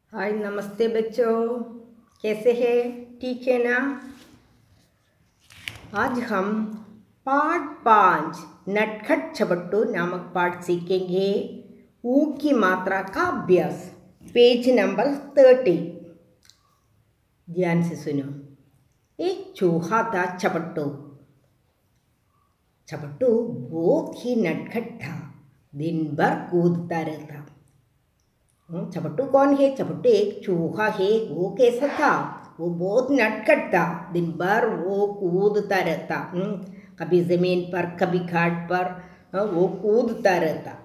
हाय नमस्ते बच्चों कैसे हैं ठीक है ना आज हम पाठ पाँच नटखट छबट्टू नामक पाठ सीखेंगे ऊ की मात्रा का अभ्यास पेज नंबर थर्टी ध्यान से सुनो एक चूहा था छपट्टू छपट्टू बहुत ही नटखट था दिन भर कूदता रहता हम्म, छपट्टू कौन है छपट्टू एक चूहा है वो कैसा था वो बहुत नटखट था दिन भर वो कूदता रहता हम्म, कभी ज़मीन पर कभी घाट पर हाँ, वो कूदता रहता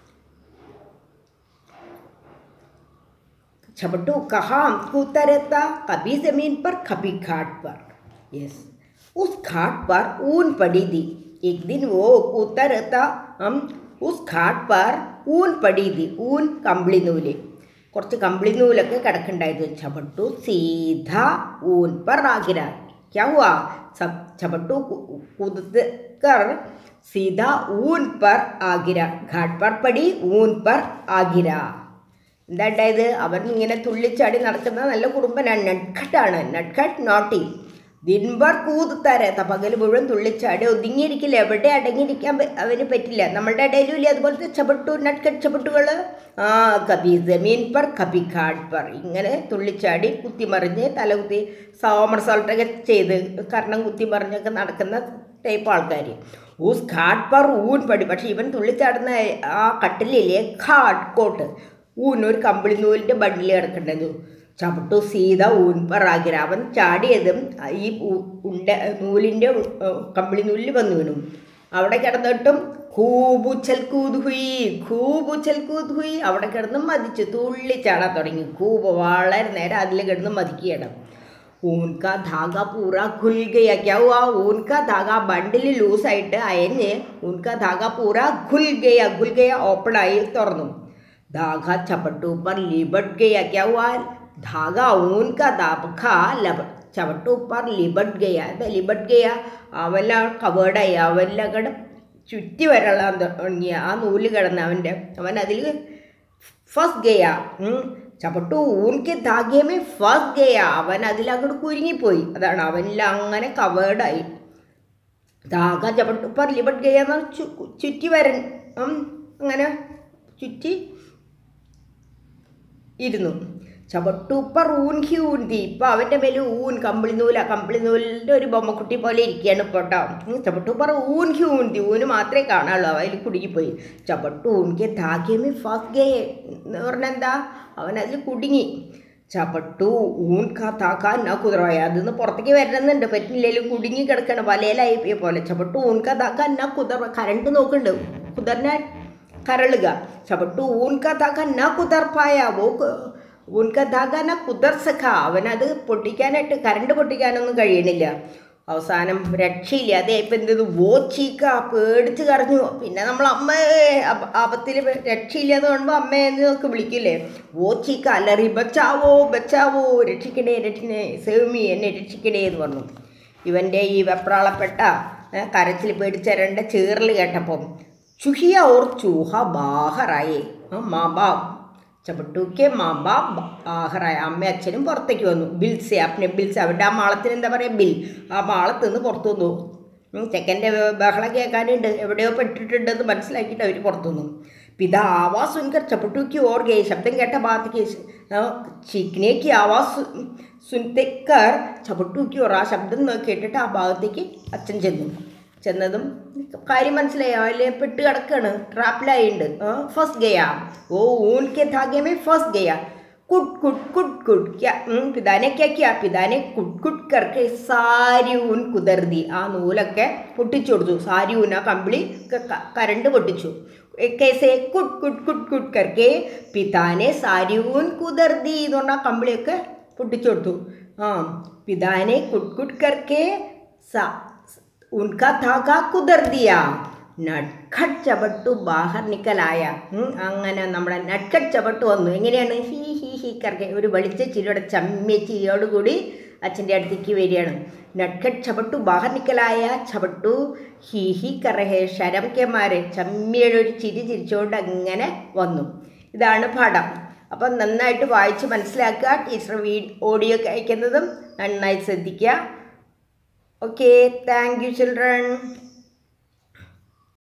छपट्टू कहाँ कूदता रहता कभी ज़मीन पर कभी घाट पर यस उस घाट पर ऊन पड़ी थी एक दिन वो कूदता रहता हम उस घाट पर ഊൻ പടി थी ഊൻ കമ്പിളി നൂല് കുറച്ച് കമ്പിളി നൂലൊക്കെ കിടക്കുന്നുണ്ടായിരുന്നു ചപട്ടു സീധ ഊൻ पर आगिरा क्या हुआ सब चपटू कूद कर सीधा ऊन पर आगिरा घाट पर पड़ी ऊन पर आगिरा എന്താ ഉണ്ടായത് അവൻ ഇങ്ങനെ തുള്ളിച്ചാടി നടക്കുന്ന നല്ല കുടുംബനാണ് നട്ഖട്ടാണ് നട്ഖട്ട് നോട്ടി ദിൻബർ കൂതുത്താരത്ത പകൽ മുഴുവൻ തുള്ളിച്ചാടി ഒതുങ്ങിയിരിക്കില്ല എവിടെ അടങ്ങിയിരിക്കാൻ പ- അവന് പറ്റില്ല നമ്മളുടെ ഇടയിലും ഇല്ലേ അതുപോലത്തെ ചപട്ടു നട്ഖട്ട് ചപട്ടുകൾ ആ കബി ജമീൻ പർ കബി ഘാട്ട് പർ ഇങ്ങനെ തുള്ളിച്ചാടി കുത്തിമറിഞ്ഞ് തലകുത്തി സോമർസോൾട്ടൊക്കെ ചെയ്ത് കർണം കുത്തിമറിഞ്ഞൊക്കെ നടക്കുന്ന ടൈപ്പ് ആൾക്കാർ ഊസ് ഘാട്ട് പർ ഊൻ പടി പക്ഷേ ഇവൻ തുള്ളിച്ചാടുന്ന ആ കട്ടിലില്ലേ ഘാട്ട് കോട്ട് ഊൻ ഒരു കമ്പിളി നൂലിൻ്റെ ബണ്ടിൽ കിടക്കേണ്ടത് ചവിട്ടു സീത ഊൻ പറാകിര അവൻ ചാടിയതും ഈ ഉ- ഉണ്ട നൂലിൻ്റെ കമ്പിളി നൂലിൽ വന്നു വീണു അവിടെ കിടന്നിട്ടും ഖൂബുച്ചൽ കൂത് ഹുയി ഖൂബുച്ചൽ കൂത് ഹുയി അവിടെ കിടന്ന് മതിച്ചു തുള്ളി ചാടാൻ തുടങ്ങി ഖൂബ് വളരെ നേരം അതിൽ കിടന്ന് മതിക്കുകയാണ് ഊൻക ധാഗ പൂറ ഖുൽ ഗയ ക്യാ ഹുവാ ഊൻക ധാഗ ബണ്ടിൽ ലൂസായിട്ട് അയഞ്ഞ് ഊൻക ധാഗ പൂറ ഖുൽ ഗയ ഖുൽ ഗയ ഓപ്പണായി തുറന്നു धागा चपटू पर लिबट गया क्या हुआ धागा ऊन का धागा लब ചവട്ടു पर ലിബട്ട് ഗയ അത് ലിബട്ട് ഗയ അവെല്ലാം കവേർഡായി അവെല്ലാം കൂടെ ചുറ്റി വരളാൻ തുടങ്ങിയ ആ നൂല് കിടന്ന് അവൻ്റെ അവൻ അതിൽ ഫസ്റ്റ് ഗയ ചപ്പട്ടു ഊൻക്ക് ധാഗ്യമേ ഫസ്റ്റ് ഗയ അവൻ അതിലങ്ങോട്ട് കുരുങ്ങിപ്പോയി അതാണ് അവനെല്ലാം അങ്ങനെ കവേർഡായി ധാഗ ചപ്പട്ടു പർ ലിബട്ട് ഗയ എന്ന് പറഞ്ഞാൽ ചു ചുറ്റി വരൻ ഉം, അങ്ങനെ ചുറ്റി ഇരുന്നു ചവട്ടൂപ്പർ ഊൻ ഹി ഊൻ തീ ഇപ്പം അവൻ്റെ മേലെ ഊൻ കമ്പിളി നൂല കമ്പിളി നൂലിൻ്റെ ഒരു ബൊമ്മക്കുട്ടി പോലെ ഇരിക്കുകയാണ് ഇപ്പോൾ കേട്ടോ ചവട്ടൂപ്പർ ഊൻ ഹി ഊൻ തീ ഊന് മാത്രമേ കാണാനുള്ളൂ അതിൽ കുടുങ്ങിപ്പോയി ചവട്ടു ഊൻക്ക് ധാഗ്യമേ ഫസ് ഗേ എന്ന് പറഞ്ഞാൽ എന്താ അവൻ അതിൽ കുടുങ്ങി ചപ്പട്ടു ഊൻ കാത്താക്കാൻ ആ കുതിരവായ അതിന്ന് പുറത്തേക്ക് വരണമെന്നുണ്ട് പറ്റില്ലെങ്കിലും കുടുങ്ങി കിടക്കണം വലയിലായി പോലെ ചപ്പട്ടു ഊൻ കാത്താക്കാൻ ആ കുതിർ കരണ്ട് നോക്കുന്നുണ്ട് കുതിരനെ കരളുക ചപ്പട്ടു ഊൻ കാത്താക്കാൻ ന കുതിർപ്പായ ഓ ഊൻക ധാഗാന കുതിർ സഖ അവനത് പൊട്ടിക്കാനായിട്ട് കരണ്ട് പൊട്ടിക്കാനൊന്നും കഴിയണില്ല അവസാനം രക്ഷയില്ല അതേ ഇപ്പം എന്തത് വോ ചീക്ക പേടിച്ച് കരഞ്ഞു പിന്നെ നമ്മൾ അമ്മയെ ആപത്തിൽ രക്ഷയില്ല എന്ന് കാണുമ്പോൾ അമ്മയെന്ന് ഒക്കെ വിളിക്കില്ലേ വോ ചീക്ക അലറി ബച്ചാവോ ബച്ചാവോ രക്ഷിക്കണേ രക്ഷിക്കണേ സേമി എന്നെ രക്ഷിക്കണേ എന്ന് പറഞ്ഞു ഇവൻ്റെ ഈ വെപ്രാളപ്പെട്ട ഏ, കരച്ചിൽ പേടിച്ചരണ്ട ചേറൽ കേട്ടപ്പം ചുഹിയ ഓർ ചൂഹ ബാഹറായേ മാ ബാ ചപ്പട്ടു കെ മാ ബാ ആഹറായ അമ്മ അച്ഛനും പുറത്തേക്ക് വന്നു ബിൽസ് അപ്പനെ ബിൽസ് അവരുടെ ആ മാളത്തിന് എന്താ പറയുക ബിൽ ആ മാളത്ത് നിന്ന് പുറത്തു വന്നു ഉം, ചെക്കൻ്റെ ബഹളം കേൾക്കാനുണ്ട് എവിടെയോ പെട്ടിട്ടുണ്ടെന്ന് മനസ്സിലാക്കിയിട്ട് അവർ പുറത്തു വന്നു പിതാ ആവാസ് സുൻകർ ചപ്പട്ടൂക്ക് ഓർ ഗേ ശബ്ദം കേട്ട ഭാഗത്തേക്ക് ചിക്കനേക്ക് ആവാസ് സുൻതെക്കർ ചപ്പട്ടൂക്ക് ഓർ ആ ശബ്ദം നോ- കേട്ടിട്ട് ആ ഭാഗത്തേക്ക് അച്ഛൻ ചെന്നു ചെന്നതും കാര്യം മനസ്സിലായി അവലെ പെട്ട് കിടക്കാണ് ട്രാപ്പിലായിണ്ട് ഫസ്റ്റ് ഗയ ഓ ഊൻകെ ധാഗ്യമേ ഫസ്റ്റ് ഗയ കുട്ട് കുട്ട് കുട്ട് കുട്ട് ക്യാ ഉം, പിതാനെ ക്യാ ക്യാ പിതാനെ കുട്ട് കുട്ട് കർക്ക് സാരി ഊൻ കുതിർതി ആ നൂലൊക്കെ പൊട്ടിച്ചു കൊടുത്തു സാരി ഊൻ ആ കമ്പിളി ക- ക- കരണ്ട് പൊട്ടിച്ചു കേസേ കുട്ട് കുട്ട് കുട്ട് കുട്ട് കർക്ക് പിതാനെ സാരി ഊൻ കുതിർതി എന്ന് പറഞ്ഞ ആ കമ്പിളിയൊക്കെ പൊട്ടിച്ചു കൊടുത്തു ആ പിതാനെ കുട്ട് കുട്ട് കർക്ക് സാ उनका धागा कुदर दिया നട്ഖട്ട് ചവട്ടു ബാഹർ നിക്കലായ ഉം, അങ്ങനെ നമ്മുടെ നട്ഖട്ട് ചവട്ട് വന്നു എങ്ങനെയാണ് ഹീ ഹീ ഹീ കറക്കെ ഒരു വെളിച്ച ചിരിയോടെ ചമ്മിയ ചിരിയോടുകൂടി അച്ഛൻ്റെ അടുത്തേക്ക് വരികയാണ് നട്ഖട്ട് ചവട്ടു ബാഹർ നിക്കലായ ചവട്ടു ഹീ ഹീ കറഹേ ശരം കെ മാരെ ചമ്മിയുടെ ഒരു ചിരി ചിരിച്ചുകൊണ്ട് അങ്ങനെ വന്നു ഇതാണ് പാഠം അപ്പം നന്നായിട്ട് വായിച്ച് മനസ്സിലാക്കുക ടീച്ചർ വീ ഓഡിയോ അയക്കുന്നതും നന്നായി ശ്രദ്ധിക്കുക ഓക്കെ താങ്ക് യു ചിൽഡ്രൻ